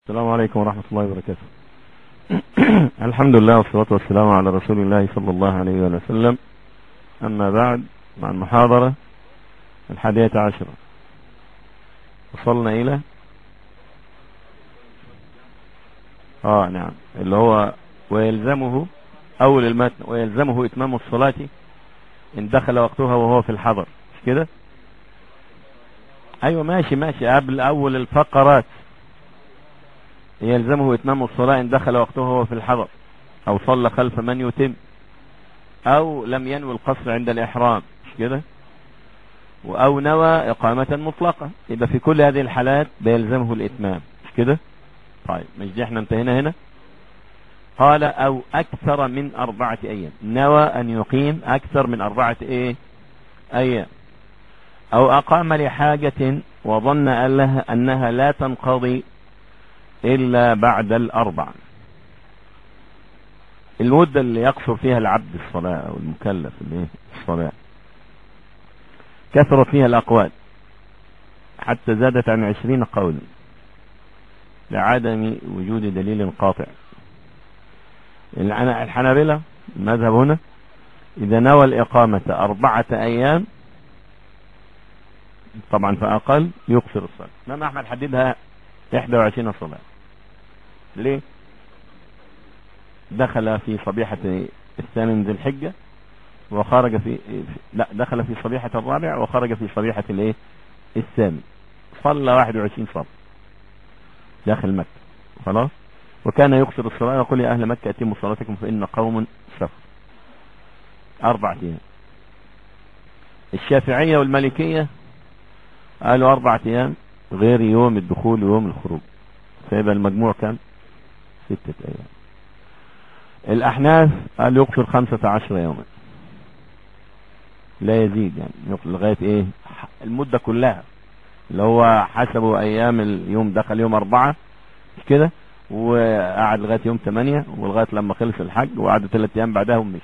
السلام عليكم ورحمة الله وبركاته الحمد لله والصلاة والسلام على رسول الله صلى الله عليه وسلم أما بعد مع المحاضرة الحادية عشرة وصلنا إلى آه نعم اللي هو ويلزمه أول المتن ويلزمه إتمام الصلاة إن دخل وقتها وهو في الحضر مش كده أيوة ماشي ماشي قبل أول الفقرات يلزمه إتمام الصلاة إن دخل وقتها وهو في الحضر أو صلى خلف من يتم أو لم ينوي القصر عند الإحرام مش كده أو نوى إقامة مطلقة يبقى في كل هذه الحالات بيلزمه الإتمام مش كده طيب مش دي احنا انتهينا هنا قال أو أكثر من أربعة أيام نوى أن يقيم أكثر من أربعة إيه أيام أو أقام لحاجة وظن أنها لا تنقضي إلا بعد الأربع المدة اللي يقصر فيها العبد الصلاة أو المكلف اللي الصلاة كثرت فيها الأقوال حتى زادت عن عشرين قولا لعدم وجود دليل قاطع الحنابلة المذهب هنا إذا نوى الإقامة أربعة أيام طبعا فأقل يقصر الصلاة إمام أحمد حددها 21 صلاة ليه دخل في صبيحة الثاني من ذي الحجة وخرج في لا دخل في صبيحة الرابع وخرج في صبيحة الايه الثامن صلى 21 صلاة داخل مكة خلاص وكان يقصر الصلاة يقول يا أهل مكة أتموا صلاتكم فإن قوم سفر أربعة أيام الشافعية والمالكية قالوا أربعة أيام غير يوم الدخول ويوم الخروج فيبقى المجموع كم ستة أيام الأحناف قال يقصر خمسة عشر يوما لا يزيد يعني يقصر لغاية إيه المدة كلها اللي هو حسبوا أيام اليوم دخل يوم أربعة مش كده وقعد لغاية يوم ثمانية ولغاية لما خلص الحج وقعد ثلاث أيام بعدها ومشي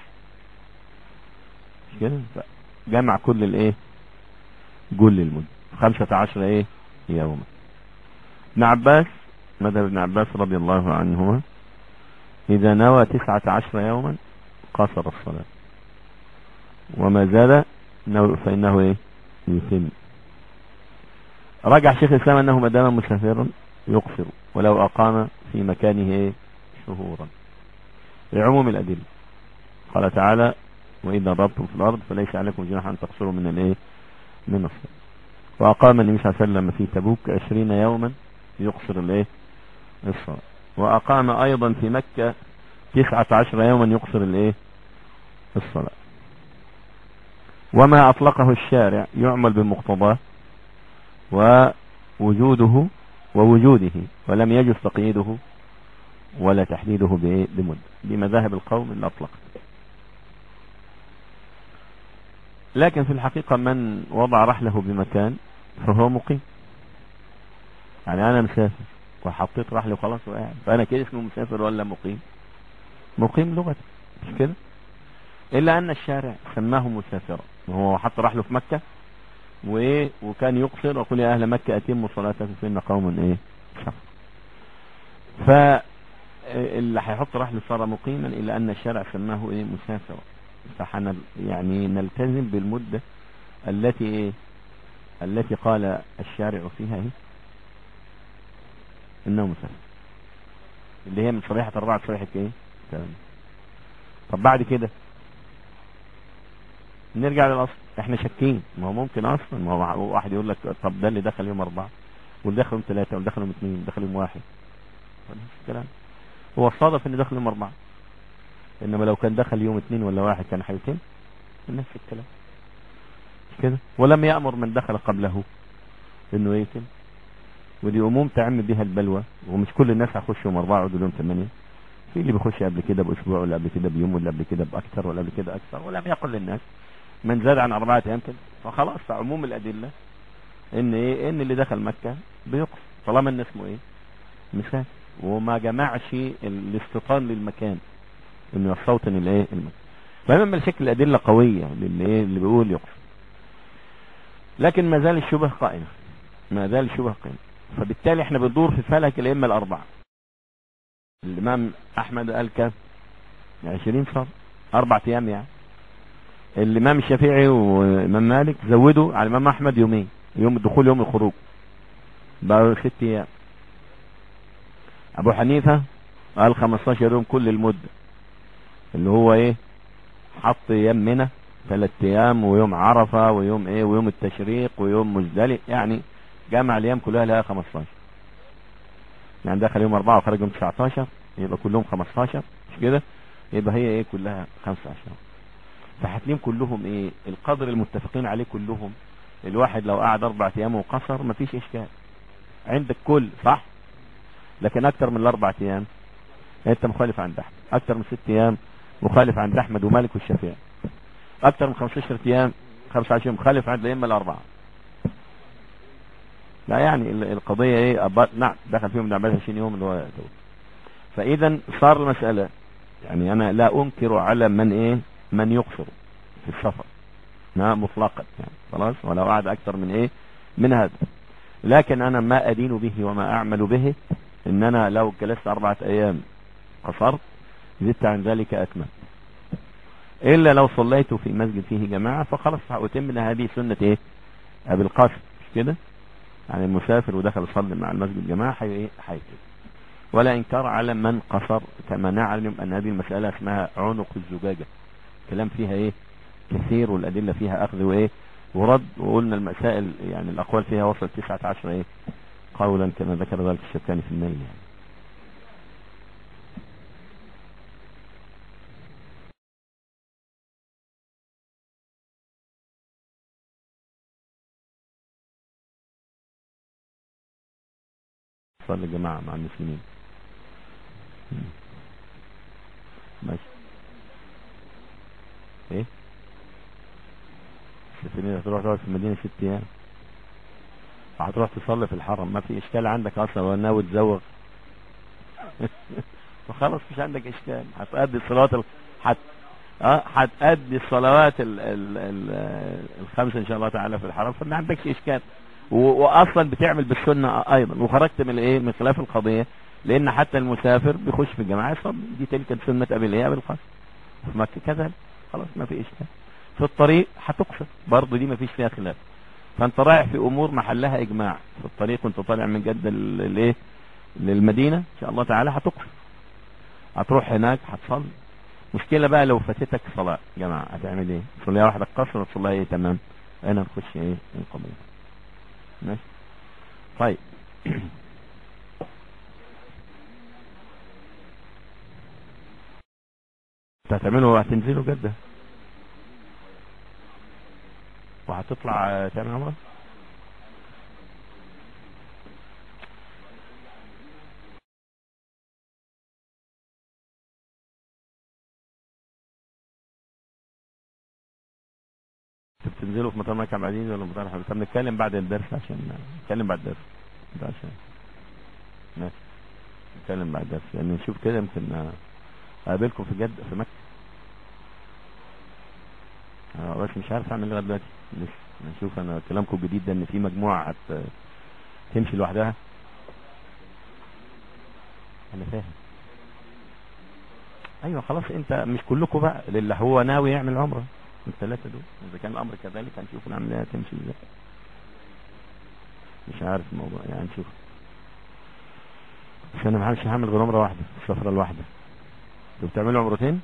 مش كده جمع كل الإيه كل المدة خمسة عشر إيه يوما ابن عباس مذهب ابن عباس رضي الله عنهما إذا نوى تسعة عشر يوما قصر الصلاة وما زال فإنه إيه يتم رجع شيخ الإسلام أنه ما دام مسافرا يقصر ولو أقام في مكانه إيه شهورا لعموم الأدلة قال تعالى وإذا ضربتم في الأرض فليس عليكم جناح أن تقصروا من الإيه من الصلاة وأقام النبي صلى الله عليه وسلم في تبوك عشرين يوما يقصر الإيه الصلاة وأقام أيضا في مكة تسعة عشر يوما يقصر الإيه الصلاة وما أطلقه الشارع يعمل بمقتضاه ووجوده ووجوده ولم يجوز تقييده ولا تحديده بمدة بمذاهب القوم اللي أطلقت لكن في الحقيقة من وضع رحله بمكان فهو مقيم يعني أنا مسافر وحطيت رحلي وخلاص وقاعد فأنا كده اسمه مسافر ولا مقيم مقيم لغة مش كده إلا أن الشارع سماه مسافرا وهو حط رحله في مكة وإيه وكان يقصر وقل يا أهل مكة أتموا صلاتكم فإن قوم إيه شفر فاللي هيحط رحله صار مقيما إلا أن الشارع سماه إيه مسافرا فحنا يعني نلتزم بالمدة التي إيه التي قال الشارع فيها إيه انه مسافر اللي هي من صريحة اربعة صريحة ايه تمام طب بعد كده نرجع للاصل احنا شاكين ما هو ممكن اصلا ما هو واحد يقول لك طب ده اللي دخل يوم اربعة واللي دخل يوم ثلاثة واللي دخل يوم اثنين واللي دخل يوم واحد الكلام هو الصادف ان دخل يوم اربعة انما لو كان دخل يوم اثنين ولا واحد كان هيتم نفس الكلام كده ولم يأمر من دخل قبله انه يتم ودي اموم تعم بها البلوى ومش كل الناس هيخش يوم اربعة يقعدوا يوم ثمانية في اللي بيخش قبل كده باسبوع ولا قبل كده بيوم ولا قبل كده باكثر ولا قبل كده اكثر ولم يقل للناس من زاد عن اربعة ايام كده فخلاص فعموم الادلة ان ايه ان اللي دخل مكة بيقف طالما ان اسمه ايه مسافر وما جمعش الاستيطان للمكان انه يستوطن الايه المكان فمما شكل الادلة قوية للي ايه اللي بيقول يقف لكن ما زال الشبه قائمة ما زال الشبه قائمة فبالتالي احنا بندور في فلك الائمه الاربعه الامام احمد قال كام 20 فرض اربع ايام يعني الامام الشافعي وامام مالك زودوا على الامام احمد يومين يوم الدخول يوم الخروج بقوا ست ايام ابو حنيفه قال 15 يوم كل المده اللي هو ايه حط ايام منى ثلاث ايام ويوم عرفه ويوم ايه ويوم التشريق ويوم مزدلف يعني جمع الايام كلها لها 15 يعني دخل يوم 4 وخرج يوم 19 يبقى كلهم 15 مش كده يبقى هي ايه كلها 15 فهتلاقيهم كلهم ايه القدر المتفقين عليه كلهم الواحد لو قعد اربع ايام وقصر مفيش اشكال عندك كل صح لكن اكتر من الاربع ايام انت مخالف عند احمد اكتر من ست ايام مخالف عند احمد ومالك والشافعي اكتر من 15 ايام 25 مخالف عند الائمه الاربعه لا يعني القضيه ايه أبا... نعم دخل فيهم ابن عباس 20 يوم اللي هو دول. فاذا صار المساله يعني انا لا انكر على من ايه من يقصر في السفر ما مطلقا يعني خلاص ولو قعد اكثر من ايه من هذا لكن انا ما ادين به وما اعمل به ان انا لو جلست اربعة ايام قصرت زدت عن ذلك اتمم الا لو صليت في مسجد فيه جماعة فخلاص هأتم هذه سنة ايه ابي القاسم مش كده يعني المسافر ودخل يصلي مع المسجد جماعة حي ايه حي ولا انكار على من قصر كما نعلم ان هذه المسألة اسمها عنق الزجاجة كلام فيها ايه كثير والادلة فيها اخذ وايه ورد وقلنا المسائل يعني الاقوال فيها وصل 19 ايه قولا كما ذكر ذلك الشركاني في النيل يعني صلي الجماعة مع المسلمين ماشي ايه السفينة هتروح تقعد في المدينة ست ايام هتروح تصلي في الحرم ما في اشكال عندك اصلا ولا ناوي تزوغ فخلاص مش عندك اشكال هتأدي الصلوات ال... حت... اه هتأدي الصلوات ال... ال... ال... الخمسة ان شاء الله تعالى في الحرم فما عندكش اشكال و... واصلا بتعمل بالسنة ايضا وخرجت من الايه من خلاف القضية لان حتى المسافر بيخش في الجماعة يصلي دي تلك سنة ابي الايه ابي القاسم في مكة كذلك خلاص ما في اشكال في الطريق هتقصر برضه دي ما فيش فيها خلاف فانت رايح في امور محلها اجماع في الطريق وانت طالع من جدة للايه للمدينة ان شاء الله تعالى هتقصر هتروح هناك هتصلي مشكلة بقى لو فاتتك صلاة يا جماعة هتعمل ايه تصليها واحدة قصر وتصليها ايه تمام هنا نخش ايه القضية ماشي طيب انت هتعملوا هتنزلوا جدة وهتطلع تعمل عمره بتنزلوا في مطار مكة عزيز ولا مطار حبيب طب نتكلم بعد الدرس عشان نتكلم بعد الدرس ده عشان ماشي نتكلم بعد الدرس يعني نشوف كده يمكن اقابلكم في جد في مكة اه بس مش عارف اعمل لغايه دلوقتي لسه نشوف انا كلامكم الجديد ده ان في مجموعه هت تمشي لوحدها انا فاهم ايوه خلاص انت مش كلكم بقى للي هو ناوي يعمل عمره الثلاثه دول اذا كان الامر كذلك هنشوف نعمل ايه تمشي ازاي مش عارف الموضوع يعني نشوف بس انا مش هعمل غير عمره واحده السفره الواحده انتوا بتعملوا عمرتين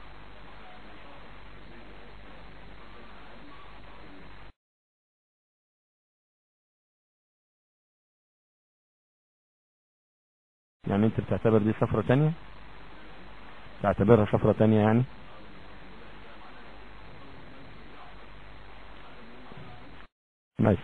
يعني انت بتعتبر دي سفرة تانية تعتبرها سفرة تانية يعني ماشي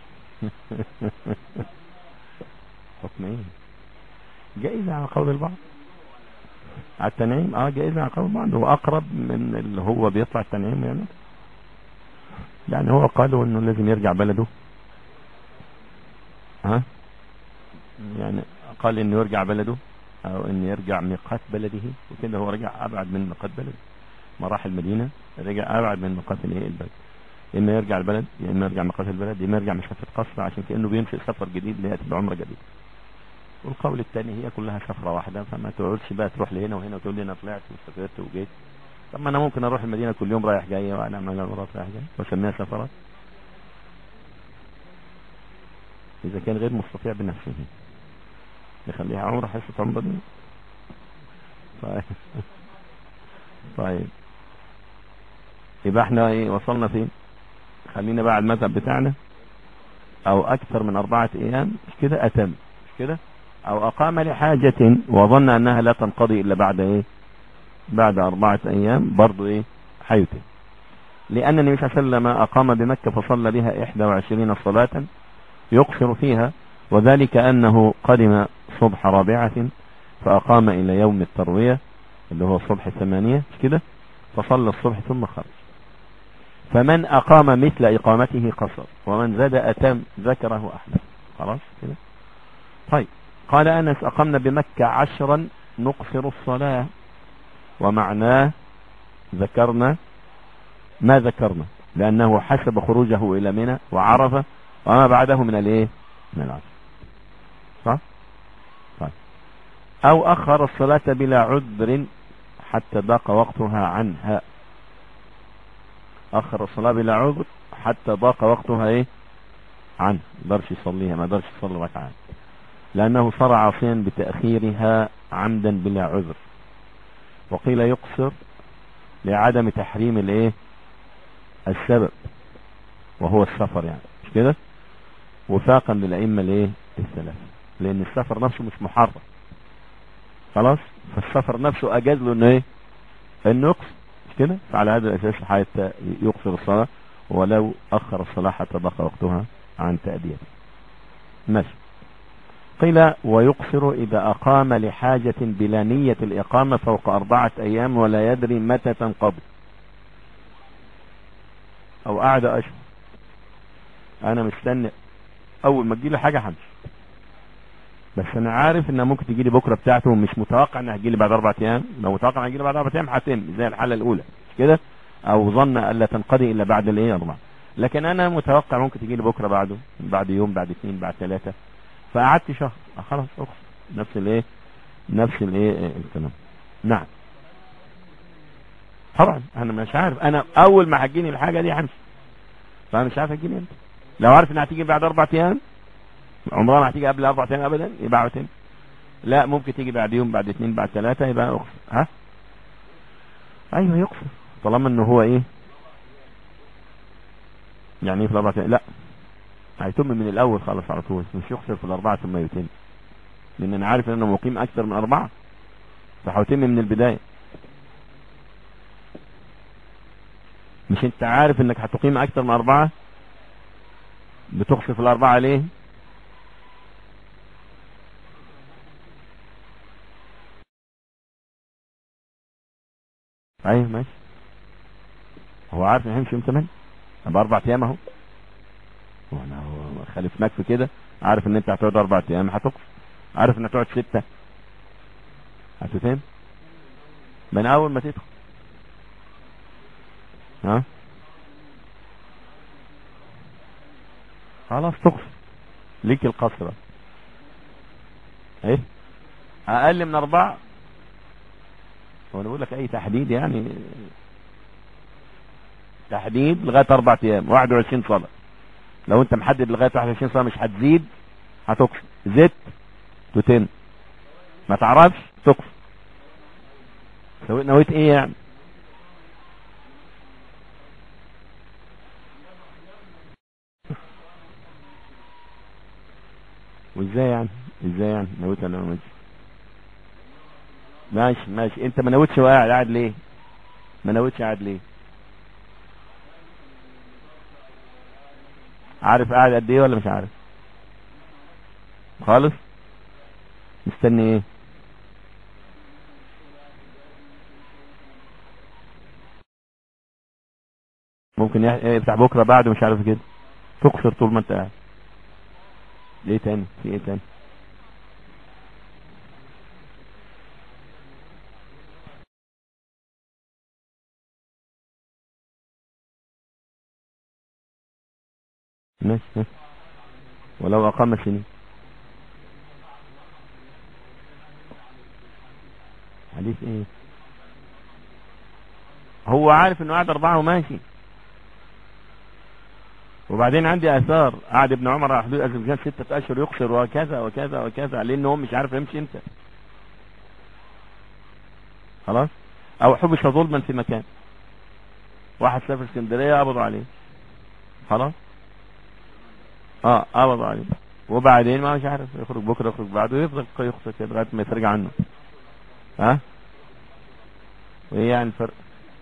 حكم ايه جائزة على قول البعض على التنعيم اه جائزة على قول البعض هو اقرب من اللي هو بيطلع التنعيم يعني يعني هو قالوا انه لازم يرجع بلده ها يعني قال انه يرجع بلده او ان يرجع ميقات بلده وكده هو رجع ابعد من ميقات بلده ما راح المدينة رجع ابعد من ميقات الايه البلد اما يرجع البلد يا اما يرجع ميقات البلد يا اما يرجع مسافة قصر عشان كأنه بينشئ سفر جديد ليأتي بعمرة جديد والقول الثاني هي كلها سفرة واحدة فما تقعدش بقى تروح لهنا وهنا وتقول لي انا طلعت وسافرت وجيت طب ما انا ممكن اروح المدينة كل يوم رايح جاي وانا اعمل عمرات رايح جاي واسميها سفرات اذا كان غير مستطيع بنفسه يخليها عمره حصة عمره دي طيب طيب يبقى احنا ايه وصلنا فين خلينا بقى على المذهب بتاعنا او اكثر من اربعة ايام مش كده اتم مش كده او اقام لحاجة وظن انها لا تنقضي الا بعد ايه بعد اربعة ايام برضو ايه حيتم لان النبي صلى الله عليه وسلم اقام بمكة فصلى بها 21 صلاة يقصر فيها وذلك انه قدم صبح رابعة فاقام الى يوم التروية اللي هو صبح الثمانية مش كده فصلى الصبح ثم خرج فمن أقام مثل إقامته قصر ومن زاد أتم ذكره أحلى خلاص كده طيب قال أنس أقمنا بمكة عشرا نقصر الصلاة ومعناه ذكرنا ما ذكرنا لأنه حسب خروجه إلى منى وعرفة وما بعده من الايه من العصر صح طيب أو أخر الصلاة بلا عذر حتى ضاق وقتها عنها اخر الصلاة بلا عذر حتى ضاق وقتها ايه عنه ما قدرش يصليها ما قدرش يصلي ركعات لانه صار عاصيا بتأخيرها عمدا بلا عذر وقيل يقصر لعدم تحريم الايه السبب وهو السفر يعني مش كده وفاقا للائمه الايه الثلاثه لان السفر نفسه مش محرم خلاص فالسفر نفسه اجاز له انه ايه انه يقصر مش كده فعلى هذا الاساس حتى يقصر الصلاة ولو اخر الصلاة حتى ضاق وقتها عن تأديته ماشي قيل ويقصر اذا اقام لحاجة بلا نية الاقامة فوق اربعة ايام ولا يدري متى تنقضي او قعد اشهر انا مستني اول ما تجيلي حاجة همشي بس انا عارف انها ممكن تجي لي بكره بتاعته ومش متوقع انها هتجي لي بعد اربع ايام لو متوقع انها هتجي لي بعد اربع ايام هتم زي الحاله الاولى مش كده او ظن الا تنقضي الا بعد الايه اربعه لكن انا متوقع ممكن تجي لي بكره بعده بعد يوم بعد اثنين بعد ثلاثه فقعدت شهر آه خلاص اقصر نفس الايه نفس الايه الكلام نعم طبعا انا مش عارف انا اول ما هتجيني الحاجه دي همشي فانا مش عارف هتجيني امتى لو عارف انها هتيجي بعد اربع ايام عمرها ما هتيجي قبل اربع ايام ابدا يبقى عتم لا ممكن تيجي بعد يوم بعد اثنين بعد ثلاثة يبقى اقصر ها ايوه يقصر طالما انه هو ايه يعني ايه في الاربع ايام لا هيتم من الاول خالص على طول مش يقصر في الاربعة ثم يتم لان انا عارف ان انا مقيم اكثر من اربعة فهيتم من البداية مش انت عارف انك هتقيم اكثر من اربعة بتقصر في الاربعة ليه ايوه ماشي هو عارف ان هيمشي يوم 8 ابقى اربع ايام اهو وانا هو خالفناك في كده عارف ان انت هتقعد اربع ايام هتقف عارف انك هتقعد ستة هتفهم من اول ما تدخل ها خلاص تقف ليك القصرة ايه اقل من اربعة هو انا بقول لك اي تحديد يعني تحديد لغايه اربع ايام 21 صلاه لو انت محدد لغايه 21 صلاه مش هتزيد هتقصر زدت تتم ما تعرفش تقصر سويت نويت ايه يعني وازاي يعني ازاي يعني نويت ولا ما نويتش ماشي ماشي انت ما نويتش وقاعد قاعد ليه ما نويتش قاعد ليه عارف قاعد قد ايه ولا مش عارف خالص مستني ايه ممكن يفتح بكره بعد مش عارف كده تقصر طول ما انت قاعد ليه تاني في ايه تاني ماشي ولو أقام سنين حديث ايه هو عارف انه قاعد اربعة وماشي وبعدين عندي اثار قعد ابن عمر على حدود ازل ستة اشهر يقصر وكذا وكذا وكذا لان هو مش عارف يمشي امتى خلاص او حبس ظلما في مكان واحد سافر اسكندريه قبضوا عليه خلاص اه قبضوا عليه وبعدين ما مش عارف يخرج بكره يخرج بعده يفضل يخسر كده لغايه ما يترجع عنه ها وايه يعني الفرق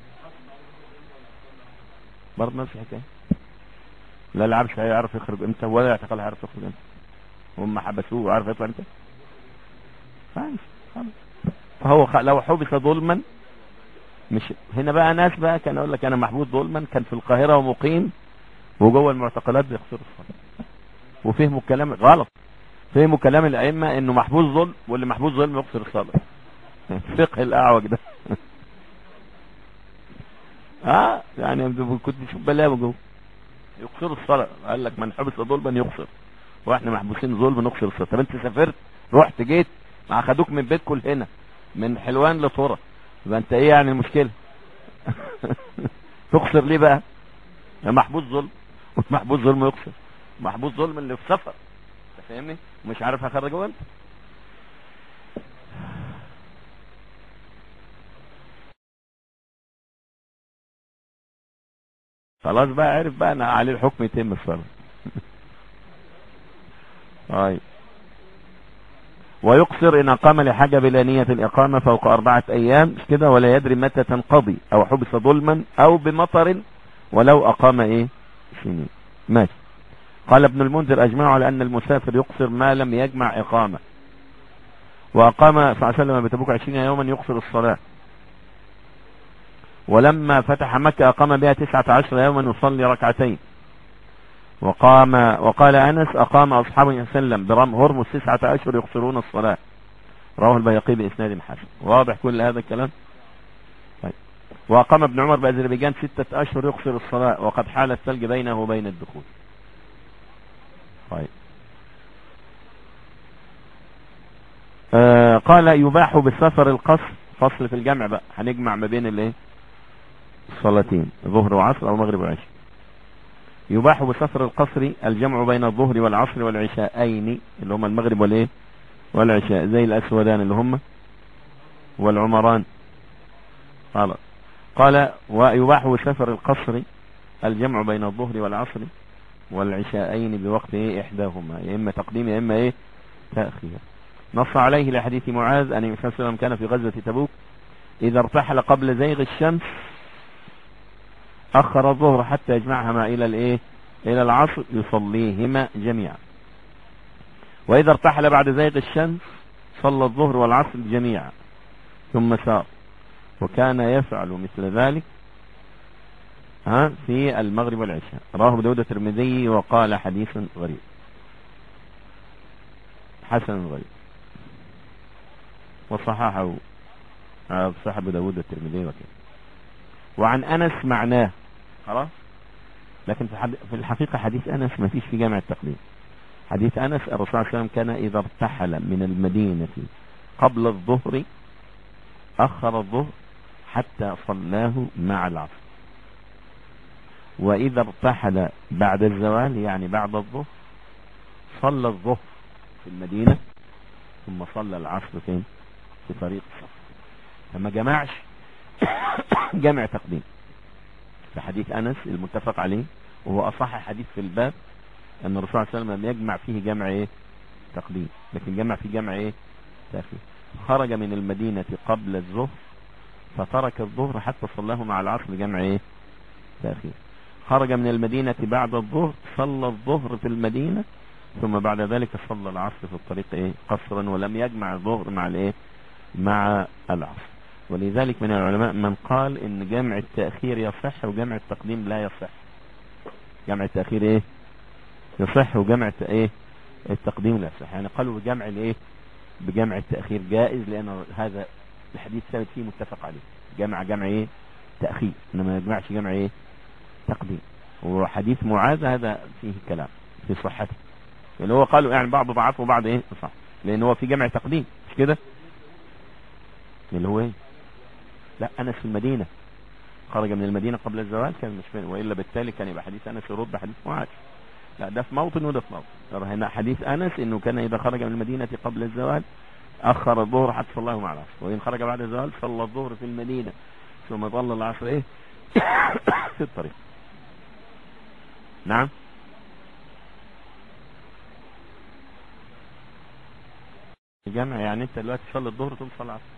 برضه نفس الحكايه لا العبش هيعرف يخرج امتى ولا يعتقل هيعرف يخرج امتى هم حبسوه وعارف يطلع امتى خلاص خلاص فهو خ... لو حبس ظلما مش هنا بقى ناس بقى كان اقول لك انا محبوس ظلما كان في القاهره ومقيم وجوه المعتقلات بيخسروا الصلاه وفهموا الكلام غلط فهموا كلام الائمه انه محبوس ظلم واللي محبوس ظلم يخسر الصلاه فقه الاعوج ده اه يعني كنت تشوف بلاوي جوه يقصروا الصلاه قال لك من حبس ظلما يقصر واحنا محبوسين ظلم نقصر الصلاه طب انت سافرت رحت جيت ما اخدوك من بيتكم هنا من حلوان لطرة يبقى انت ايه يعني المشكله تقصر ليه بقى محبوس ظلم محبوس ظلم يقصر محبوس ظلم اللي في سفر انت فاهمني مش عارف هخرجه انت خلاص بقى عرف بقى انا عليه الحكم يتم الصلاه طيب ويقصر إن أقام لحاجة بلا نية الإقامة فوق أربعة أيام مش كده ولا يدري متى تنقضي أو حبس ظلما أو بمطر ولو أقام إيه سنين ماشي قال ابن المنذر أجمعوا على أن المسافر يقصر ما لم يجمع إقامة وأقام صلى الله عليه وسلم بتبوك عشرين يوما يقصر الصلاة ولما فتح مكة أقام بها تسعة عشر يوما يصلي ركعتين وقام وقال انس اقام اصحابه صلى الله عليه وسلم برم هرمز تسعة اشهر يقصرون الصلاة رواه البيقي باسناد حسن واضح كل هذا الكلام طيب واقام ابن عمر باذربيجان ستة اشهر يقصر الصلاة وقد حال الثلج بينه وبين الدخول طيب آه قال يباح بالسفر القصر فصل في الجمع بقى هنجمع ما بين الايه الصلاتين ظهر وعصر او مغرب وعشاء يباح بسفر القصر الجمع بين الظهر والعصر والعشاءين اللي هم المغرب والايه والعشاء زي الاسودان اللي هم والعمران قال قال ويباح بسفر القصر الجمع بين الظهر والعصر والعشاءين بوقت ايه احداهما يا اما تقديم يا اما ايه تاخير نص عليه لحديث معاذ ان النبي صلى الله عليه وسلم كان في غزوه تبوك اذا ارتحل قبل زيغ الشمس أخر الظهر حتى يجمعهما إلى الإيه إلى العصر يصليهما جميعا وإذا ارتحل بعد زيغ الشمس صلى الظهر والعصر جميعا ثم سار وكان يفعل مثل ذلك ها في المغرب والعشاء رواه ابو داود الترمذي وقال حديث غريب حسن غريب وصححه صاحب ابو داود الترمذي وكذا وعن انس معناه خلاص لكن في, حد... في الحقيقة حديث انس ما فيش في جامع التقليد حديث انس الرسول صلى الله عليه وسلم كان اذا ارتحل من المدينة قبل الظهر اخر الظهر حتى صلاه مع العصر واذا ارتحل بعد الزوال يعني بعد الظهر صلى الظهر في المدينة ثم صلى العصر فين في طريق السفر فما جمعش جمع تقديم في حديث أنس المتفق عليه وهو أصح حديث في الباب أن الرسول صلى الله عليه وسلم لم يجمع فيه جمع إيه تقديم لكن جمع فيه جمع إيه تأخير خرج من المدينة قبل الظهر فترك الظهر حتى صلاه مع العصر جمع إيه تأخير خرج من المدينة بعد الظهر صلى الظهر في المدينة ثم بعد ذلك صلى العصر في الطريق إيه قصرا ولم يجمع الظهر مع الإيه مع العصر ولذلك من العلماء من قال ان جمع التأخير يصح وجمع التقديم لا يصح جمع التأخير ايه يصح وجمع ايه التقديم لا يصح يعني قالوا بجمع الايه بجمع التأخير جائز لان هذا الحديث ثابت فيه متفق عليه جمع جمع ايه تأخير انما ما يجمعش جمع ايه تقديم وحديث معاذ هذا فيه كلام في صحته اللي هو قالوا يعني بعض ضعف وبعض ايه صح لان هو في جمع تقديم مش كده اللي هو ايه لا انس في المدينة خرج من المدينة قبل الزوال كان مش فين وإلا بالتالي كان يبقى حديث أنس يرد حديث معاذ لا ده في موطن وده في موطن هنا حديث أنس إنه كان إذا خرج من المدينة قبل الزوال أخر الظهر حتى صلى الله مع العصر وإن خرج بعد الزوال صلى الظهر في المدينة ثم ظل العصر إيه في الطريق نعم الجمع يعني انت دلوقتي تصلي الظهر ثم تصلي العصر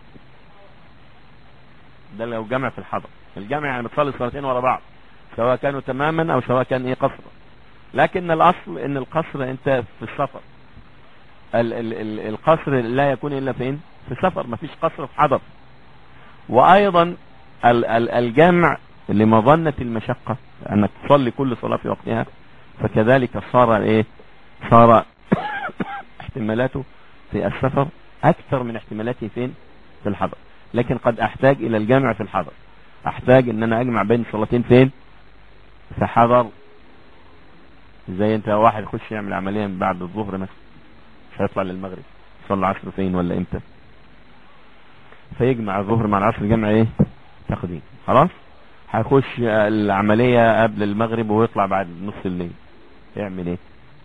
ده لو جمع في الحضر الجمع يعني بتصلي صلاتين ورا بعض سواء كانوا تماما او سواء كان ايه قصر لكن الاصل ان القصر انت في السفر ال ال ال القصر لا يكون الا فين في السفر مفيش قصر في حضر وايضا ال ال الجمع لمظنة المشقة انك تصلي كل صلاة في وقتها فكذلك صار ايه صار احتمالاته في السفر اكثر من احتمالاته فين في الحضر لكن قد احتاج الى الجمع في الحضر احتاج ان انا اجمع بين صلاتين فين في حضر زي انت واحد يخش يعمل عملية من بعد الظهر مثلا مش هيطلع للمغرب يصلي العصر فين ولا امتى فيجمع الظهر مع العصر جمع ايه تقديم خلاص هيخش العملية قبل المغرب ويطلع بعد نص الليل يعمل ايه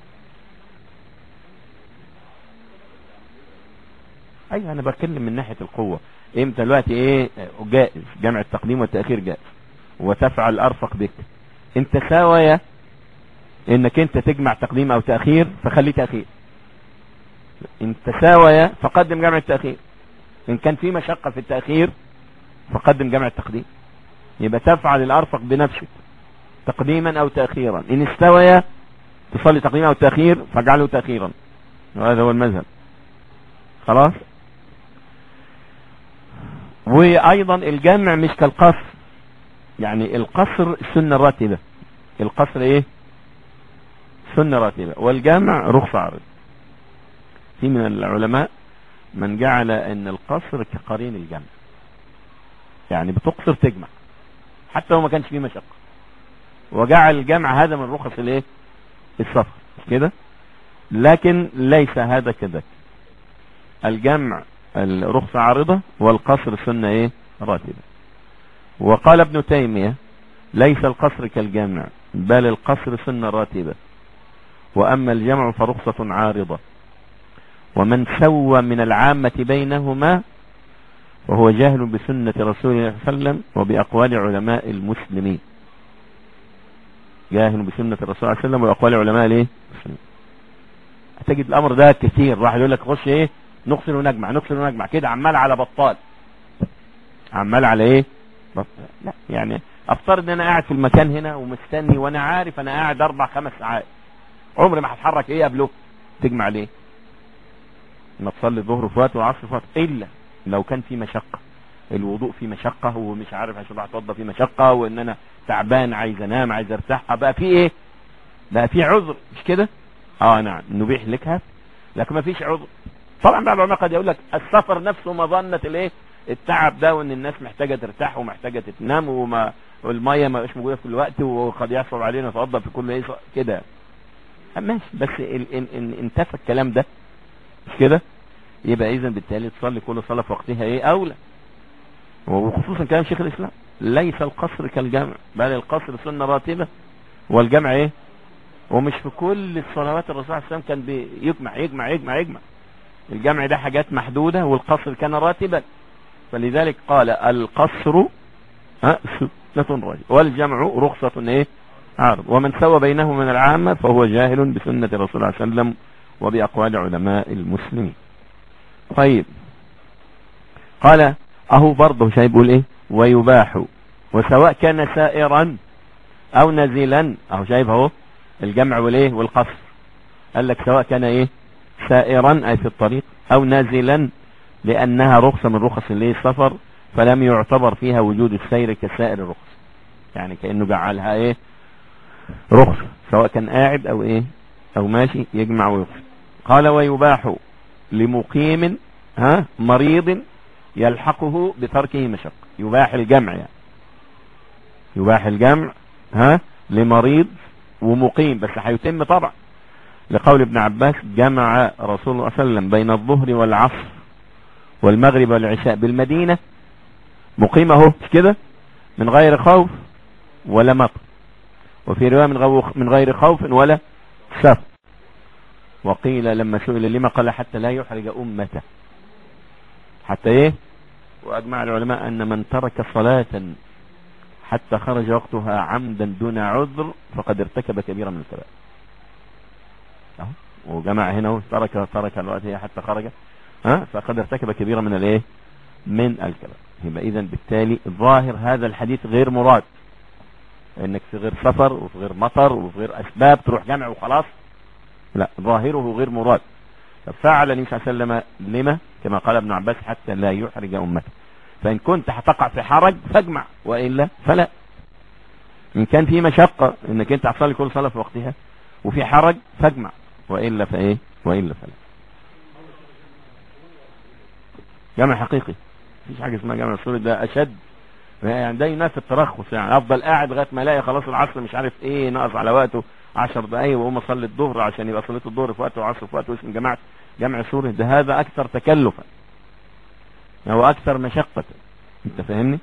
ايوه انا بتكلم من ناحية القوة امتى دلوقتي ايه جائز جمع التقديم والتأخير جائز وتفعل ارفق بك انت ساوية انك انت تجمع تقديم او تأخير فخليه تأخير انت ساوية فقدم جمع التأخير ان كان في مشقة في التأخير فقدم جمع التقديم يبقى تفعل الارفق بنفسك تقديما او تأخيرا ان استويا تصلي تقديم او تأخير فاجعله تأخيرا وهذا هو المذهب خلاص وايضا الجمع مش كالقصر يعني القصر سنة راتبة القصر ايه سنة راتبة والجمع رخصة عرض في من العلماء من جعل ان القصر كقرين الجمع يعني بتقصر تجمع حتى لو ما كانش فيه مشقة وجعل الجمع هذا من رخص الايه السفر كده لكن ليس هذا كذلك الجمع الرخصة عارضة والقصر سنة ايه راتبة وقال ابن تيمية ليس القصر كالجمع بل القصر سنة راتبة واما الجمع فرخصة عارضة ومن سوى من العامة بينهما وهو جاهل بسنة رسول الله صلى الله عليه وسلم وبأقوال علماء المسلمين جاهل بسنة الرسول صلى الله عليه وسلم وبأقوال علماء الايه هتجد الامر ده كتير راح يقول لك خش ايه نغسل ونجمع نغسل ونجمع كده عمال على بطال عمال على ايه بطال. لا يعني افترض ان انا قاعد في المكان هنا ومستني وانا عارف انا قاعد اربع خمس ساعات عمري ما هتحرك ايه قبله تجمع ليه ما تصلي الظهر في وقت والعصر في وقت الا لو كان في مشقة الوضوء في مشقة ومش عارف عشان اتوضى في مشقة وان انا تعبان عايز انام عايز ارتاح بقى في ايه بقى في عذر مش كده اه نعم نبيح لك لكن ما فيش عذر طبعا بعض العلماء قد يقول لك السفر نفسه مظنة الايه التعب ده وان الناس محتاجة ترتاح ومحتاجة تنام وما والمية ما بقاش موجودة في كل وقت وقد يحصل علينا نتوضى في كل ايه كده ماشي بس ال ان ان انتفى الكلام ده مش كده يبقى اذا بالتالي تصلي كل صلاة في وقتها ايه اولى وخصوصا كلام شيخ الاسلام ليس القصر كالجمع بل القصر سنة راتبة والجمع ايه ومش في كل الصلوات الرسول صلى الله عليه وسلم كان بيجمع يجمع يجمع يجمع الجمع ده حاجات محدودة والقصر كان راتبا فلذلك قال القصر ها سنة راتبة والجمع رخصة ايه عارض ومن سوى بينه من العامة فهو جاهل بسنة الرسول صلى الله عليه وسلم وبأقوال علماء المسلمين طيب قال اهو برضه شايف بيقول ايه ويباح وسواء كان سائرا او نزيلا اهو شايف اهو الجمع والايه والقصر قال لك سواء كان ايه سائرا اي في الطريق او نازلا لانها رخصة من رخص الايه السفر فلم يعتبر فيها وجود السير كسائر الرخص يعني كأنه جعلها ايه رخصة سواء كان قاعد او ايه او ماشي يجمع ويقصر قال ويباح لمقيم ها مريض يلحقه بتركه مشقة يباح الجمع يعني يباح الجمع ها لمريض ومقيم بس هيتم طبعا لقول ابن عباس جمع رسول الله صلى الله عليه وسلم بين الظهر والعصر والمغرب والعشاء بالمدينة مقيم اهو مش كده من غير خوف ولا مطر وفي رواية من, غو من غير خوف ولا سفر وقيل لما سئل لما قال حتى لا يحرج أمته حتى ايه واجمع العلماء ان من ترك صلاة حتى خرج وقتها عمدا دون عذر فقد ارتكب كبيرا من الكبائر اهو وجمع هنا ترك ترك الوقت هي حتى خرج ها فقد ارتكب كبيرا من الايه من الكبائر يبقى اذا بالتالي ظاهر هذا الحديث غير مراد انك في غير سفر وفي غير مطر وفي غير اسباب تروح جامع وخلاص لا ظاهره غير مراد ففعل النبي صلى الله عليه وسلم لما كما قال ابن عباس حتى لا يحرج امته فان كنت هتقع في حرج فاجمع والا فلا ان كان في مشقة انك انت هتصلي كل صلاة في وقتها وفي حرج فاجمع والا فايه والا فلا جمع حقيقي مفيش حاجة اسمها جمع صوري ده اشد يعني ده ينافي الترخص يعني افضل قاعد لغايه ما الاقي خلاص العصر مش عارف ايه ناقص على وقته 10 دقايق واقوم اصلي الظهر عشان يبقى صليت الظهر في وقته وعصر في وقته اسم جماعه جمع سوري ده هذا اكثر تكلفا هو اكثر مشقة انت فاهمني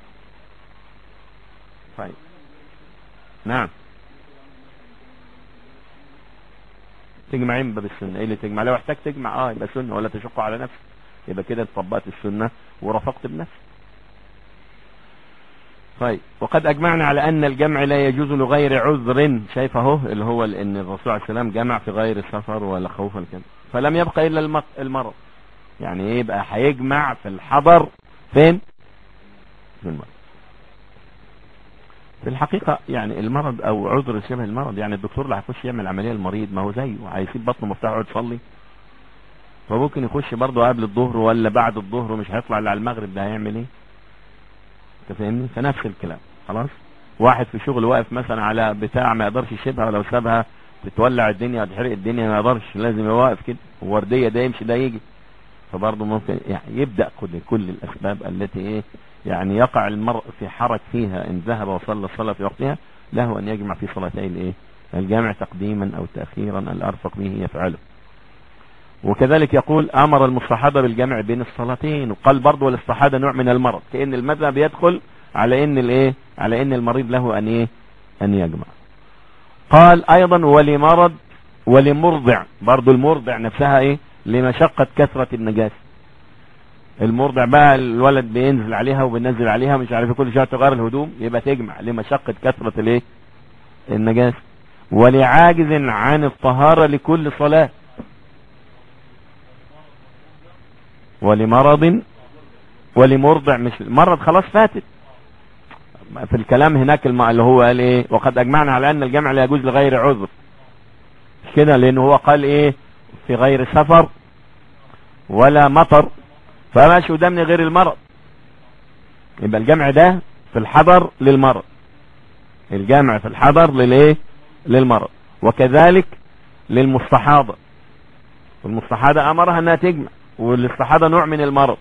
طيب نعم تجمعين باب السنة ايه اللي تجمع لو احتاج تجمع اه يبقى سنة ولا تشق على نفسك يبقى كده طبقت السنة ورفقت بنفسك طيب وقد اجمعنا على ان الجمع لا يجوز لغير عذر شايف اهو اللي هو ان الرسول عليه السلام جمع في غير سفر ولا خوف ولا كده فلم يبقى الا المرض يعني ايه يبقى هيجمع في الحضر فين في المرض في الحقيقة يعني المرض او عذر شبه المرض يعني الدكتور اللي هيخش يعمل عملية المريض ما هو زيه هيسيب بطنه مفتاح ويقعد يصلي فممكن يخش برضه قبل الظهر ولا بعد الظهر ومش هيطلع الا على المغرب ده هيعمل ايه انت فاهمني فنفس الكلام خلاص واحد في شغل واقف مثلا على بتاع ما يقدرش يسيبها ولو سابها تتولع الدنيا وتحرق الدنيا ما يقدرش لازم يبقى واقف كده ورديه ده يمشي ده يجي فبرضه ممكن يعني يبدأ كل كل الأسباب التي إيه يعني يقع المرء في حرج فيها إن ذهب وصلى الصلاة في وقتها له أن يجمع في صلاتي الإيه الجامع تقديما أو تأخيرا الأرفق به يفعله وكذلك يقول أمر المصطحبة بالجمع بين الصلاتين وقال برضه والاصطحابة نوع من المرض كأن المذهب يدخل على إن الإيه على إن المريض له أن إيه أن يجمع قال أيضا ولمرض ولمرضع برضه المرضع نفسها إيه لمشقة كثرة النجاسة المرضع بقى الولد بينزل عليها وبينزل عليها مش عارف كل شويه تغير الهدوم يبقى تجمع لمشقة كثرة الايه النجاسة ولعاجز عن الطهارة لكل صلاة ولمرض ولمرضع مش مرض خلاص فاتت في الكلام هناك اللي هو قال ايه وقد اجمعنا على ان الجمع لا يجوز لغير عذر كده لانه هو قال ايه في غير سفر ولا مطر فماشي ده من غير المرض يبقى الجمع ده في الحضر للمرض الجمع في الحضر للايه للمرض وكذلك للمستحاضة والمستحاضة امرها انها تجمع والاستحاضة نوع من المرض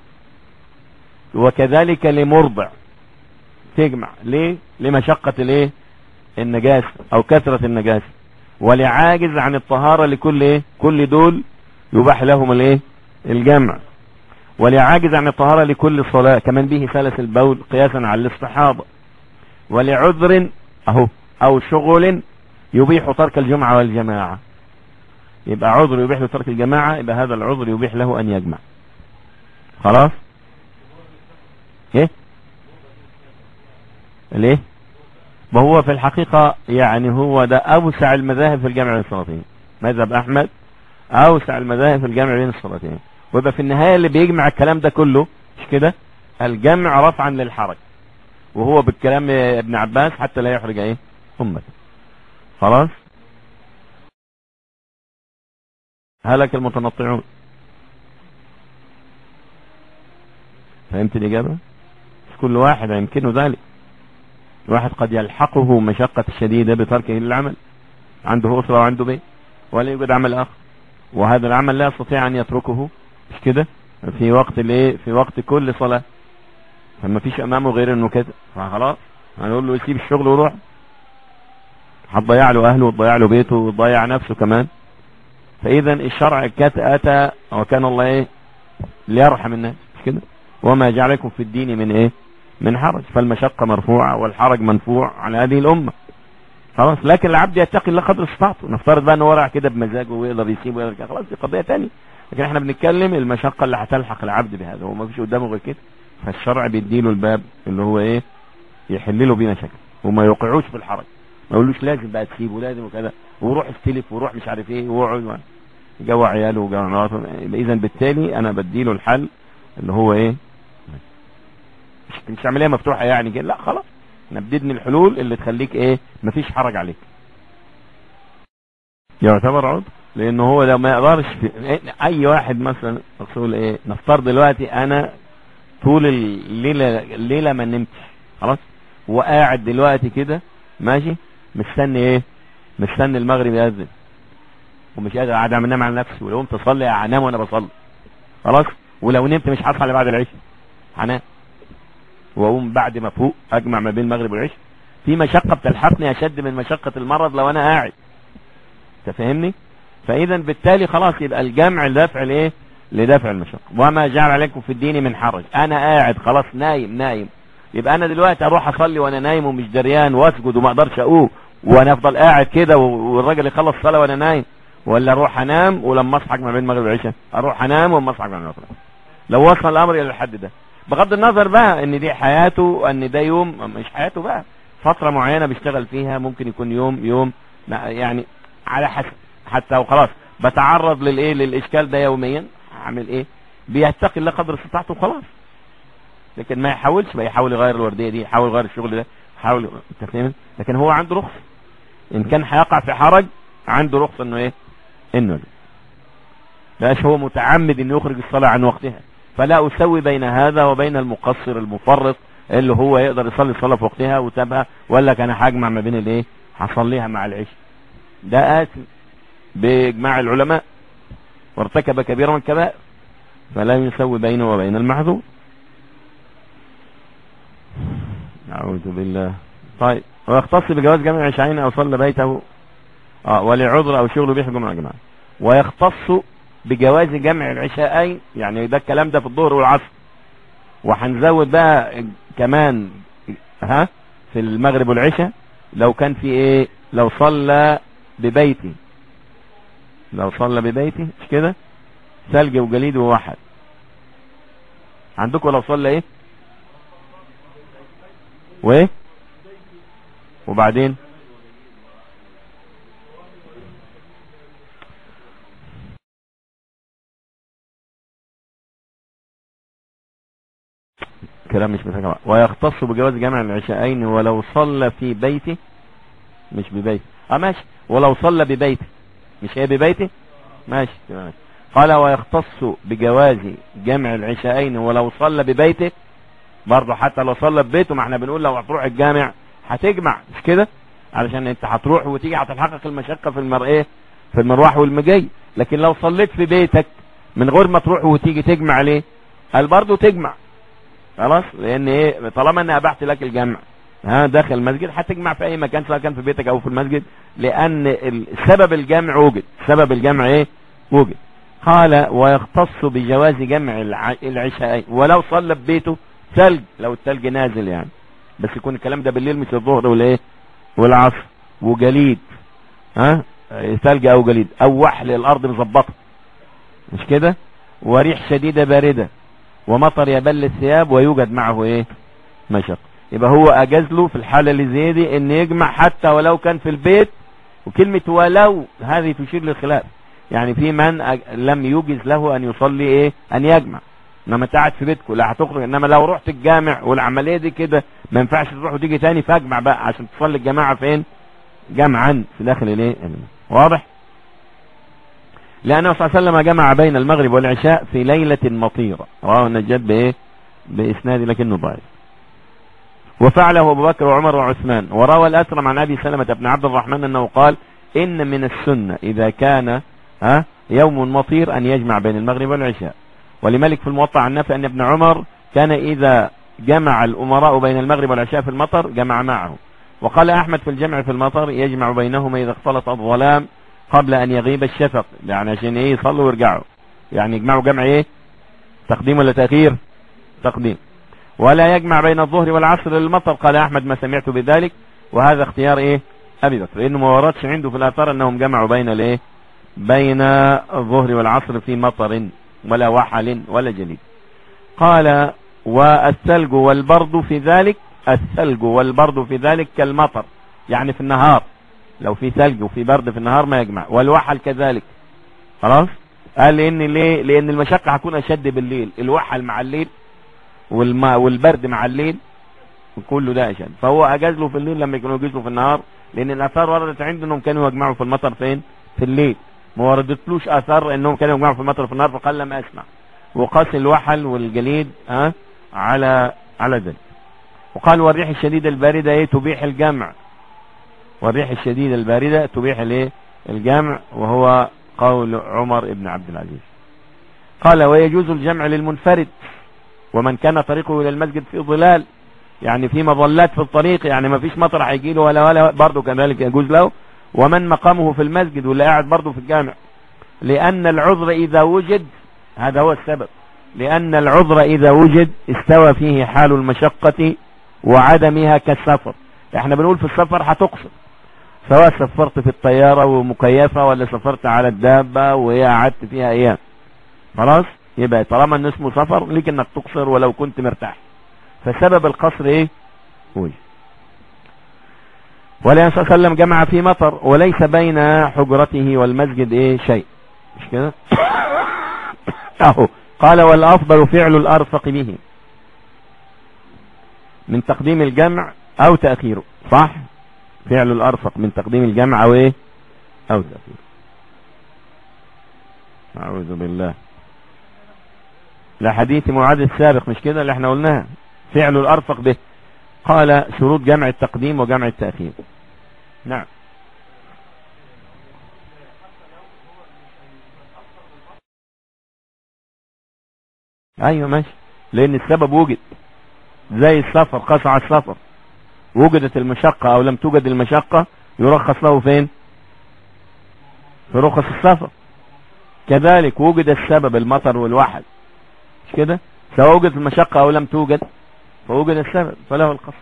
وكذلك لمرضع تجمع ليه لمشقة الايه النجاسة او كثرة النجاسة ولعاجز عن الطهارة لكل ايه كل دول يباح لهم الايه الجمع ولعاجز عن الطهارة لكل صلاة كمان به ثالث البول قياسا على الاستحاضة ولعذر اهو او شغل يبيح ترك الجمعة والجماعة يبقى عذر يبيح له ترك الجماعة يبقى هذا العذر يبيح له ان يجمع خلاص ايه ليه ما هو في الحقيقة يعني هو ده اوسع المذاهب في الجامع بين الصلاتين مذهب احمد اوسع المذاهب في الجامع بين الصلاتين ويبقى في النهاية اللي بيجمع الكلام ده كله مش كده الجمع رفعا للحرج وهو بالكلام ابن عباس حتى لا يحرج ايه امته خلاص هلك المتنطعون فهمت الإجابة كل واحد يمكنه ذلك الواحد قد يلحقه مشقة شديدة بتركه للعمل عنده أسرة وعنده بيت ولا يوجد عمل آخر وهذا العمل لا يستطيع أن يتركه مش كده في وقت الايه في وقت كل صلاة فما فيش امامه غير انه كده فخلاص هنقول له يسيب الشغل ويروح هتضيع له اهله وتضيع له بيته وتضيع نفسه كمان فاذا الشرع كت اتى وكان الله ايه ليرحم الناس مش كده وما جعلكم في الدين من ايه من حرج فالمشقة مرفوعة والحرج منفوع على هذه الأمة خلاص لكن العبد يتقي الله قدر استطاعته نفترض بقى انه ورع كده بمزاجه ويقدر يسيبه ويقدر خلاص دي قضية تانية لكن احنا بنتكلم المشقة اللي هتلحق العبد بهذا هو ما فيش قدامه غير كده فالشرع بيديله الباب اللي هو ايه يحل له بيه مشاكل وما يوقعوش في الحرج ما يقولوش لازم بقى تسيبه لازم وكذا وروح استلف وروح مش عارف ايه واقعد جو عياله وجو مراته اذا بالتالي انا بديله الحل اللي هو ايه مش مش عمليه مفتوحه يعني كده لا خلاص انا بديني الحلول اللي تخليك ايه مفيش حرج عليك يعتبر عضو لانه هو لو ما يقدرش في اي واحد مثلا اقول ايه نفترض دلوقتي انا طول الليله الليله ما نمتش خلاص وقاعد دلوقتي كده ماشي مستني ايه مستني المغرب يأذن ومش قادر قاعد اعمل نام على نفسي ولو قمت اصلي هنام وانا بصلي خلاص ولو نمت مش هصحى الا بعد العشاء هنام واقوم بعد ما فوق اجمع ما بين المغرب والعشاء في مشقه بتلحقني اشد من مشقه المرض لو انا قاعد انت فاهمني فاذا بالتالي خلاص يبقى الجمع لدفع الايه لدفع المشقه وما جعل عليكم في الدين من حرج انا قاعد خلاص نايم نايم يبقى انا دلوقتي اروح اصلي وانا نايم ومش دريان واسجد وما اقدرش اقوم وانا افضل قاعد كده والراجل يخلص صلاه وانا نايم ولا اروح انام ولما اصحى ما بين المغرب والعشاء اروح انام ولما اصحى ما بين المغرب لو وصل الامر الى الحد ده بغض النظر بقى ان دي حياته ان ده يوم مش حياته بقى فترة معينة بيشتغل فيها ممكن يكون يوم يوم يعني على حسب حتى وخلاص بتعرض للايه للاشكال ده يوميا اعمل ايه بيتقي الله قدر استطاعته وخلاص لكن ما يحاولش بقى يحاول يغير الورديه دي يحاول يغير الشغل ده يحاول انت فاهم لكن هو عنده رخصه ان كان هيقع في حرج عنده رخصه انه ايه انه لاش هو متعمد انه يخرج الصلاه عن وقتها فلا اسوي بين هذا وبين المقصر المفرط اللي هو يقدر يصلي الصلاه في وقتها وسابها وقال لك انا هجمع ما بين الايه هصليها مع العشاء ده آثم باجماع العلماء وارتكب كبيرا من الكبائر فلا يسوي بينه وبين المحذور أعوذ بالله طيب ويختص بجواز جمع عشاءين أو صلى بيته آه ولعذر أو شغل به جمعة جماعة ويختص بجواز جمع العشاءين يعني ده الكلام ده في الظهر والعصر وهنزود بقى كمان ها في المغرب والعشاء لو كان في ايه لو صلى ببيتي لو صلى ببيتي مش كده ثلج وجليد وواحد عندكم لو صلى ايه وايه وبعدين كلام مش محتاج ويختص بجواز جمع العشاءين ولو صلى في بيته مش ببيته اه ماشي ولو صلى ببيته مش هي ببيته ماشي ماشي قال ويختص بجواز جمع العشاءين ولو صلى ببيته برضه حتى لو صلى ببيته ما احنا بنقول لو هتروح الجامع هتجمع مش كده علشان انت هتروح وتيجي هتتحقق المشقة في المرئيه في المروح والمجي لكن لو صليت في بيتك من غير ما تروح وتيجي تجمع ليه قال برضه تجمع خلاص لان ايه طالما اني ابحت لك الجمع ها داخل المسجد هتجمع في اي مكان سواء كان في بيتك او في المسجد لان سبب الجمع وجد سبب الجمع ايه وجد قال ويختص بجواز جمع العشاء ولو صلى ببيته ثلج لو الثلج نازل يعني بس يكون الكلام ده بالليل مش الظهر والايه والعصر وجليد ها ثلج او جليد او وحل الارض مظبطه مش كده وريح شديده بارده ومطر يبل الثياب ويوجد معه ايه مشق يبقى هو اجاز له في الحاله اللي زي دي ان يجمع حتى ولو كان في البيت وكلمه ولو هذه تشير للخلاف يعني في من أج... لم يجز له ان يصلي ايه ان يجمع انما انت قاعد في بيتكم لا هتخرج انما لو رحت الجامع والعمليه دي كده ما ينفعش تروح وتيجي تاني فاجمع بقى عشان تصلي الجماعه فين جمعا في داخل الايه واضح لانه صلى الله عليه وسلم جمع بين المغرب والعشاء في ليله مطيره رواه النجاد بايه باسناد لكنه ضعيف وفعله ابو بكر وعمر وعثمان وروى الاسرم عن ابي سلمه بن عبد الرحمن انه قال ان من السنه اذا كان ها يوم مطير ان يجمع بين المغرب والعشاء ولملك في الموطع عن نافع ان ابن عمر كان اذا جمع الامراء بين المغرب والعشاء في المطر جمع معه وقال احمد في الجمع في المطر يجمع بينهما اذا اختلط الظلام قبل ان يغيب الشفق يعني عشان ايه يصلوا ويرجعوا يعني يجمعوا جمع ايه تقديم ولا تأخير تقديم ولا يجمع بين الظهر والعصر للمطر قال احمد ما سمعت بذلك وهذا اختيار ايه ابي بكر لانه ما وردش عنده في الاثار انهم جمعوا بين الايه بين الظهر والعصر في مطر ولا وحل ولا جليد قال والثلج والبرد في ذلك الثلج والبرد في ذلك كالمطر يعني في النهار لو في ثلج وفي برد في النهار ما يجمع والوحل كذلك خلاص قال لان ليه لان المشقه هتكون اشد بالليل الوحل مع الليل والماء والبرد مع الليل كله ده اشد فهو اجاز له في الليل لما يكونوا يجوزوا في النهار لان الاثار وردت عنده انهم كانوا يجمعوا في المطر فين في الليل ما وردتلوش اثار انهم كانوا يجمعوا في المطر في النهار فقال لم اسمع وقاس الوحل والجليد ها على على ذلك وقال والريح الشديدة الباردة ايه تبيح الجمع والريح الشديدة الباردة تبيح الايه الجمع وهو قول عمر بن عبد العزيز قال ويجوز الجمع للمنفرد ومن كان طريقه الى المسجد في ظلال يعني في مظلات في الطريق يعني ما فيش مطر هيجي له ولا ولا برضه كذلك يجوز له ومن مقامه في المسجد واللي قاعد برضه في الجامع لأن العذر إذا وجد هذا هو السبب لأن العذر إذا وجد استوى فيه حال المشقة وعدمها كالسفر احنا بنقول في السفر هتقصر سواء سفرت في الطيارة ومكيفة ولا سفرت على الدابة وهي قعدت فيها ايام خلاص يبقى طالما ان اسمه سفر ليك انك تقصر ولو كنت مرتاح فسبب القصر ايه وجد ولا صلى الله عليه وسلم جمع في مطر وليس بين حجرته والمسجد ايه شيء مش كده اهو قال والافضل فعل الارفق به من تقديم الجمع او تأخيره صح فعل الارفق من تقديم الجمع او ايه او تأخيره اعوذ بالله لحديث معاذ السابق مش كده اللي احنا قلناها فعل الارفق به قال شروط جمع التقديم وجمع التأخير نعم ايوه ماشي لان السبب وجد زي السفر قطع السفر وجدت المشقة او لم توجد المشقة يرخص له فين في رخص السفر كذلك وجد السبب المطر والوحل مش كده سواء وجدت المشقة او لم توجد فوجد السبب فله القصر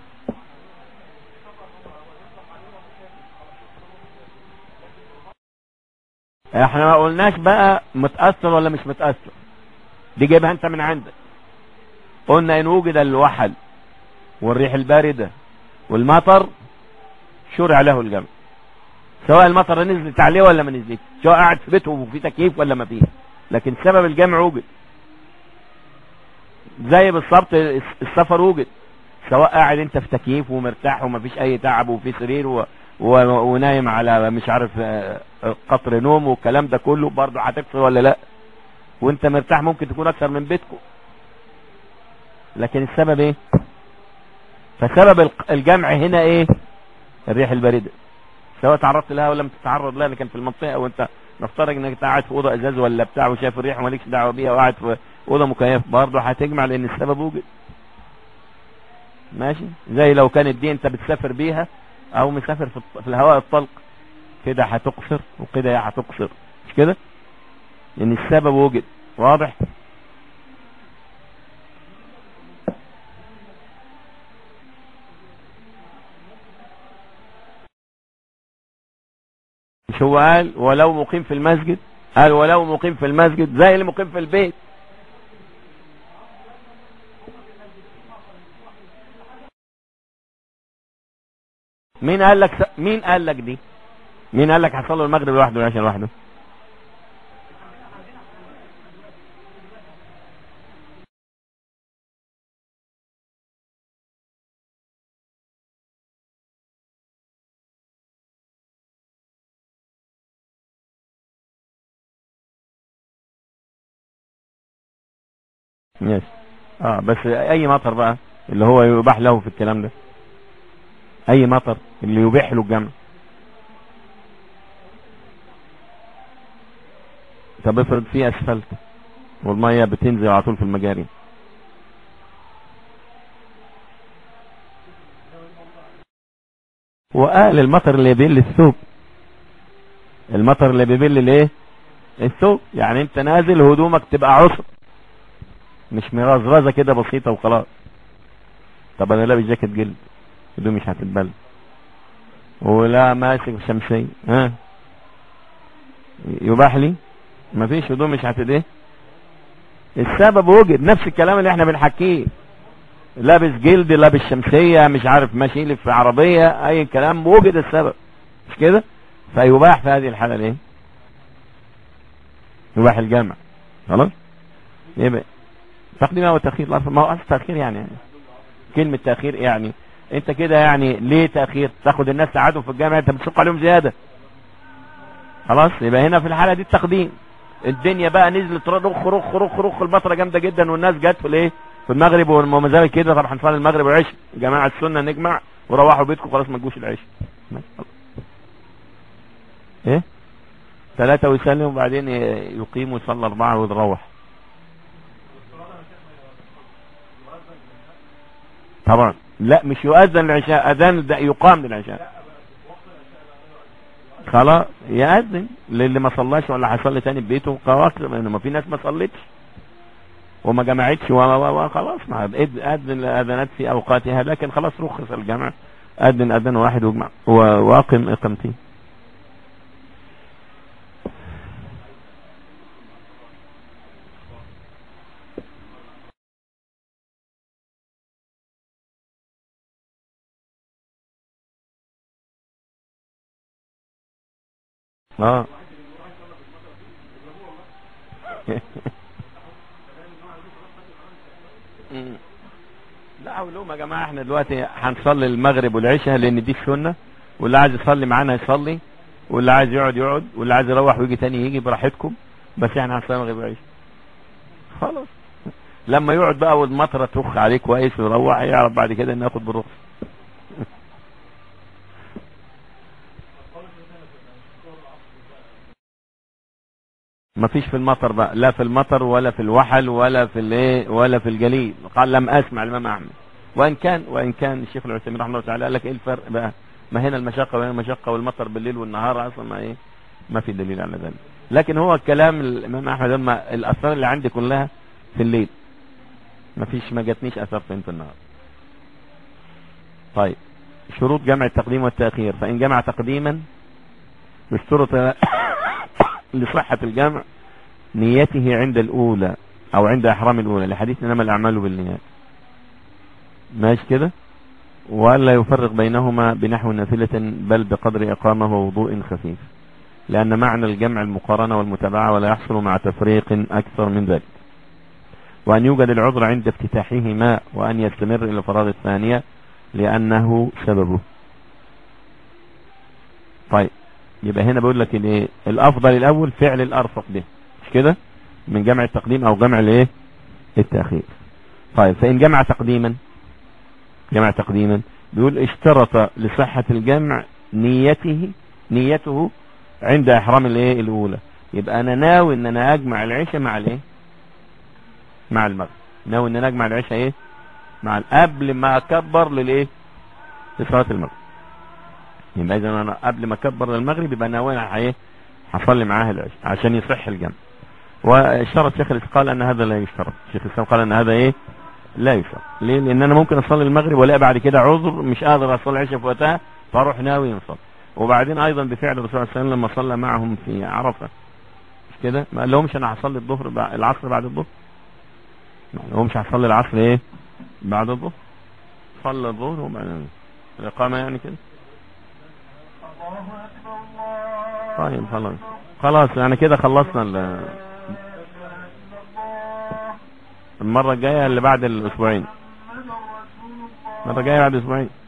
احنا ما قلناش بقى متأثر ولا مش متأثر دي جايبها انت من عندك قلنا ان وجد الوحل والريح الباردة والمطر شرع له الجمع سواء المطر نزلت عليه ولا ما نزلت سواء قاعد في بيته وفي تكييف ولا ما فيه لكن سبب الجمع وجد زي بالظبط السفر وجد سواء قاعد انت في تكييف ومرتاح ومفيش اي تعب وفي سرير و... و... ونايم على مش عارف قطر نوم والكلام ده كله برضه هتكسر ولا لا وانت مرتاح ممكن تكون اكثر من بيتكم لكن السبب ايه فسبب الجمع هنا ايه الريح الباردة سواء تعرضت لها ولا لم تتعرض لها لكن في المنطقة وانت نفترض انك قاعد في اوضه ازاز ولا بتاع وشايف الريح ومالكش دعوه بيها وقاعد في اوضه مكيف برضه هتجمع لان السبب وجد ماشي زي لو كانت دي انت بتسافر بيها او مسافر في الهواء الطلق كده هتقصر وكده هتقصر مش كده لان السبب وجد واضح مش هو قال ولو مقيم في المسجد قال ولو مقيم في المسجد زي اللي مقيم في البيت مين قال لك س... مين قال لك دي مين قال لك هيصلي المغرب لوحده والعشاء لوحده يس اه بس اي مطر بقى اللي هو يباح له في الكلام ده اي مطر اللي يبيح له الجمع طب افرض فيه اسفلت والميه بتنزل على طول في المجاري وقال المطر اللي يبل الثوب المطر اللي بيبل الايه الثوب يعني انت نازل هدومك تبقى عصر مش مرزرزه كده بسيطه وخلاص طب انا لابس جاكيت جلد هدومي مش هتتبل ولا ماسك شمسيه ها يباح لي مفيش هدوم مش هتد ايه السبب وجد نفس الكلام اللي احنا بنحكيه لابس جلد لابس شمسيه مش عارف ماشي لي في عربيه اي كلام وجد السبب مش كده فيباح في هذه الحاله الايه يباح الجمع خلاص يبقى تقديم او تاخير لا ما هو اصل تاخير يعني كلمه تاخير يعني انت كده يعني ليه تاخير تاخد الناس تقعدوا في الجامع انت بتشق عليهم زياده خلاص يبقى هنا في الحاله دي التقديم الدنيا بقى نزلت رخ رخ رخ رخ المطره جامده جدا والناس جت في الايه في المغرب وما زال كده طب هنصلي المغرب والعشاء جماعه السنه نجمع وروحوا بيتكم خلاص ما تجوش العشاء ايه ثلاثة ويسلم وبعدين يقيم ويصلي أربعة ويروح طبعا لا مش يؤذن العشاء أذان ده يقام للعشاء خلاص يأذن للي ما صلاش ولا هيصلي تاني في بيته خلاص ما في ناس ما صلتش وما جمعتش وخلاص ما أذن الأذانات في أوقاتها لكن خلاص رخص الجمع أذن أذان واحد واجمع واقم إقامتين اه لا اقول يا جماعه احنا دلوقتي هنصلي المغرب والعشاء لان دي السنه واللي عايز يصلي معانا يصلي واللي عايز يقعد يقعد واللي عايز يروح ويجي تاني يجي براحتكم بس احنا هنصلي المغرب والعشاء خلاص لما يقعد بقى والمطره ترخ عليه كويس ويروح يعرف بعد كده انه ياخد بالرخص ما فيش في المطر بقى لا في المطر ولا في الوحل ولا في الايه ولا في الجليد قال لم اسمع الامام احمد وان كان وان كان الشيخ العثيمين رحمه الله تعالى قال لك ايه الفرق بقى ما هنا المشقه وهنا المشقه والمطر بالليل والنهار اصلا ما ايه ما في دليل على ذلك لكن هو كلام الامام احمد اما الاثار اللي عندي كلها في الليل ما فيش ما جاتنيش اثار فين في النهار طيب شروط جمع التقديم والتاخير فان جمع تقديما باشترط لصحة الجمع نيته عند الأولى أو عند إحرام الأولى لحديث إنما الأعمال بالنيات ماشي كده ولا يفرق بينهما بنحو نافلة بل بقدر إقامة ووضوء خفيف لأن معنى الجمع المقارنة والمتابعة ولا يحصل مع تفريق أكثر من ذلك وأن يوجد العذر عند افتتاحهما وأن يستمر إلى الفرائض الثانية لأنه سببه طيب يبقى هنا بقول لك الايه الافضل الاول فعل الارفق ده مش كده من جمع التقديم او جمع الايه التاخير طيب فان جمع تقديما جمع تقديما بيقول اشترط لصحة الجمع نيته نيته عند احرام الايه الاولى يبقى انا ناوي ان انا اجمع العشاء مع الايه مع المغرب ناوي ان انا اجمع العشاء ايه مع قبل ما اكبر للايه لصلاه المغرب يبقى اذا انا قبل ما اكبر للمغرب يبقى ناوي ايه هصلي معاه العشاء عشان يصح الجمع واشترط شيخ الاسلام قال ان هذا لا يشترط شيخ الاسلام قال ان هذا ايه لا يشترط ليه لان انا ممكن اصلي المغرب ولا بعد كده عذر مش قادر اصلي العشاء في وقتها فاروح ناوي نصلي وبعدين ايضا بفعل الرسول صلى الله عليه وسلم لما صلى معهم في عرفه مش كده ما قال لهمش انا هصلي الظهر بعد العصر بعد الظهر ما قال لهمش هصلي العصر ايه بعد الظهر صلى الظهر وبعدين الاقامه يعني كده طيب خلاص خلاص يعني كده خلصنا المرة الجاية اللي بعد الأسبوعين المرة الجاية بعد أسبوعين